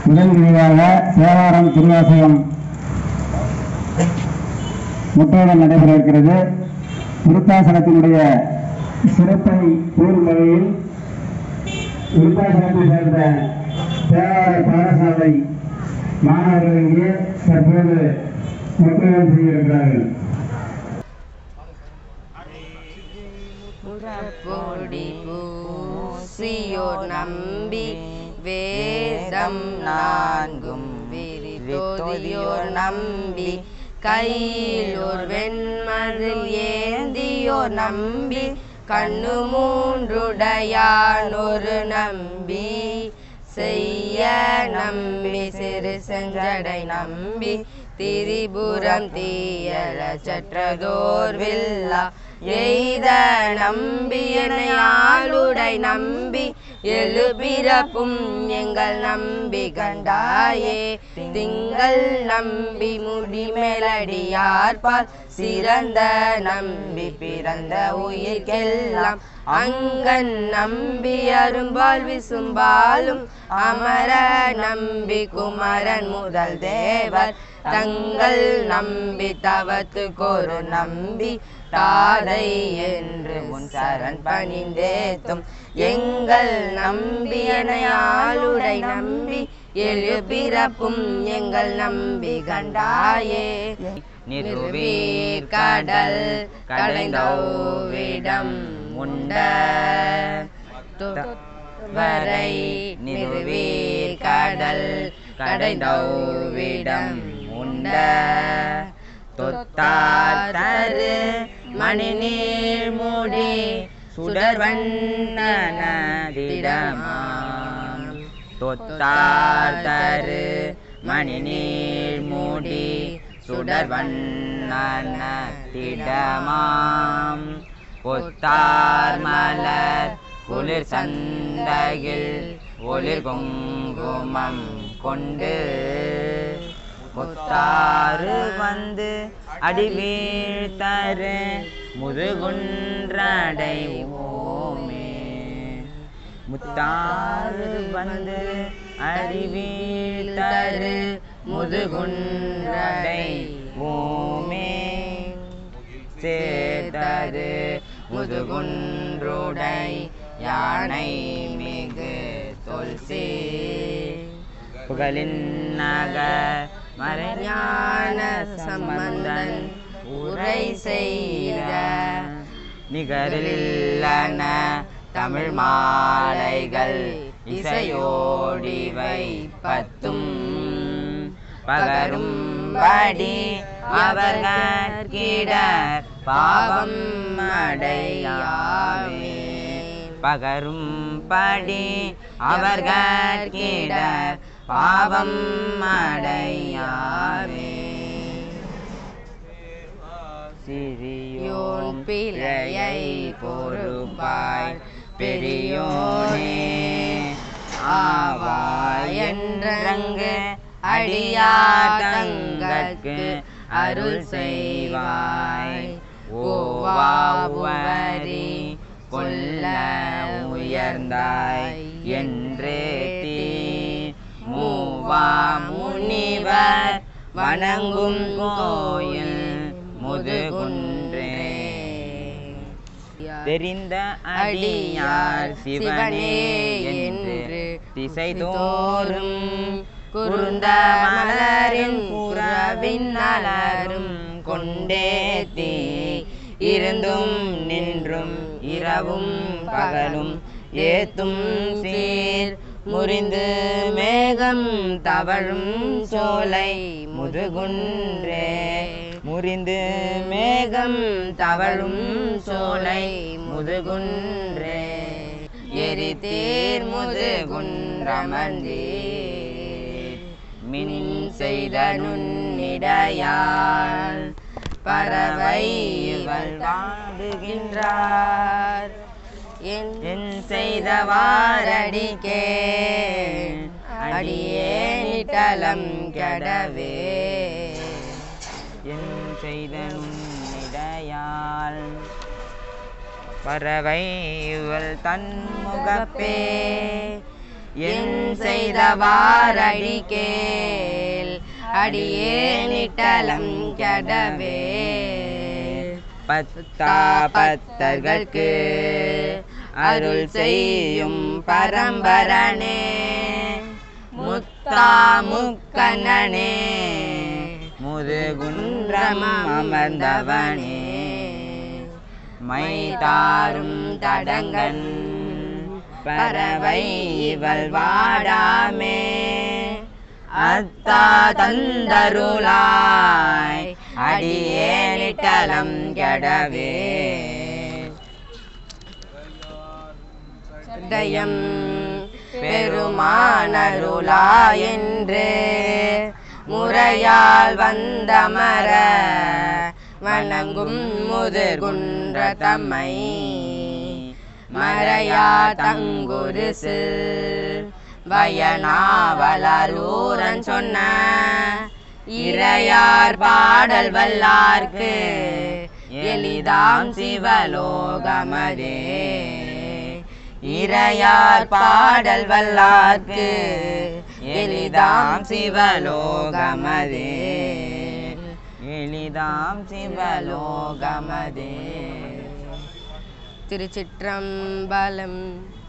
முதல் விரிவாக தேவாரம் திருவாசகம் முற்றோதல் நடைபெற இருக்கிறது விருத்தாசனத்தினுடைய சிறப்பை கூறும் வகையில் விருத்தாசனத்தை சேர்ந்த தேவார பாடசாலை மாணவர்கள் இங்கே தற்போது முற்றோதல் செய்ய இருக்கிறார்கள் புறப்பொடி பூசியோர் நம்பி வேதம் நான்கும் விரித்தோதியோர் நம்பி கையிலோர் வெண்மதில் ஏந்தியோர் நம்பி கண்ணு மூன்றுடையான் ஒரு நம்பி செய்ய நம்பி சிறு செஞ்சடை நம்பி திரிபுரம் தீயல சற்றதோர் வில்லா எய்த நம்பியனை ஆளுடை நம்பி எழுபிறப்பும் எங்கள் நம்பி கண்டாயே திங்கள் நம்பி முடி மேலடியார்பால் சிறந்த நம்பி பிறந்த உயிர்க்கெல்லாம் அங்கன் நம்பி அரும்பால் விசும்பாலும் அமர நம்பி குமரன் முதல் தேவர் தங்கள் நம்பி தவத்துக்கொரு நம்பி தாதை என்று உன் சரண் பணிந்தேத்தும் எங்கள் நம்பியனை ஆளுடை நம்பி எழுபிறப்பும் எங்கள் நம்பி கண்டாயே நிறுவீர் கடல் கடைந்தோவிடம் உண்ட வரை நிறுவீர் கடல் கடைந்தோவிடம் உண்ட தொத்தார் தரு மணி நீர் மூடி சுடர்வண்ணனதிடமாம் தொத்தார் தரு மணி நீர் மூடி சுடர்வண்ணனதிடமாம் பொத்தார் மலர் குளிர் சந்தையில் ஒளிர் குங்குமம் கொண்டு முத்தாறு வந்து அடிவீழ்த்தரு முதுகுன்றடை ஓமே முத்தாறு வந்து அடிவீழ்த்தரு முதுகுன்றடை ஓமே சேதரு முதுகுன்றுடை யானை மிகு தொல்சி புகழின் நகர் மறைஞான சம்பந்தன் உரை செய்த நிகரில்லன தமிழ் மாலைகள் இசையோடிவை பத்தும் பகரும்படி அவர்கிடர் பாவம் அடையாமே பகரும்படி அவர்கிடர் பாவம் அடையாமே சிறியோன் பிழையை பொறுப்பாய் பெரியோனே ஆவாய் என்றங்கு அடியாதங்கற்கு அருள் செய்வாய் ஓவாவரி கொல்ல உயர்ந்தாய் என்றே தீ மூவா முனிவர் வணங்கும் கோயில் முதுகுன்றே தெரிந்த அடியார் சிவனே என்று திசை தோறும் குருந்த மலரின் புறவின் நலரும் கொண்டேத்தி இருந்தும் நின்றும் இரவும் பகலும் ஏத்தும் சீர் முறிந்து மேகம் தவழும் சோலை முதுகுன்றே முறிந்து மேகம் தவழும் சோலை முதுகுன்றே எரித்தீர் முதுகுன்றமர்ந்தீர் மின் செய்த நுண்ணிடையால் பறவை இவள் வாடுகின்றார் என் செய்தவாரடிக்கே அடியே நிட்டலம் கெடவே என் செய்த நுண்ணிடையால் பறவை இவள் தன் முகப்பே என் செய்தவாரடி கேள் அடியேனிட்டலம் கெடவே பத்தா பத்தர்களுக்கு அருள் செய்யும் பரம்பரனே முத்தா முக்கண்ணனே முதுகுன்றம் அமர்ந்தவனே மைதாரும் தடங்கன் பறவை இவள் வாடாமே அத்தா தந்தருளாய் அடியேனிட்டலம் கெடவே தயம் பெருமானருளா என்று முறையால் வந்தமர வணங்கும் முதுகுன்ற தம்மை மறையா தங்குரிசு வயனாவலரூரன் சொன்ன இறையார் பாடல் வல்லார்க்கு எளிதாம் சிவலோகமதே இறையார் பாடல் வல்லார்க்கு எளிதாம் சிவலோகமதே எளிதாம் சிவலோகமதே திருச்சிற்றம்பலம்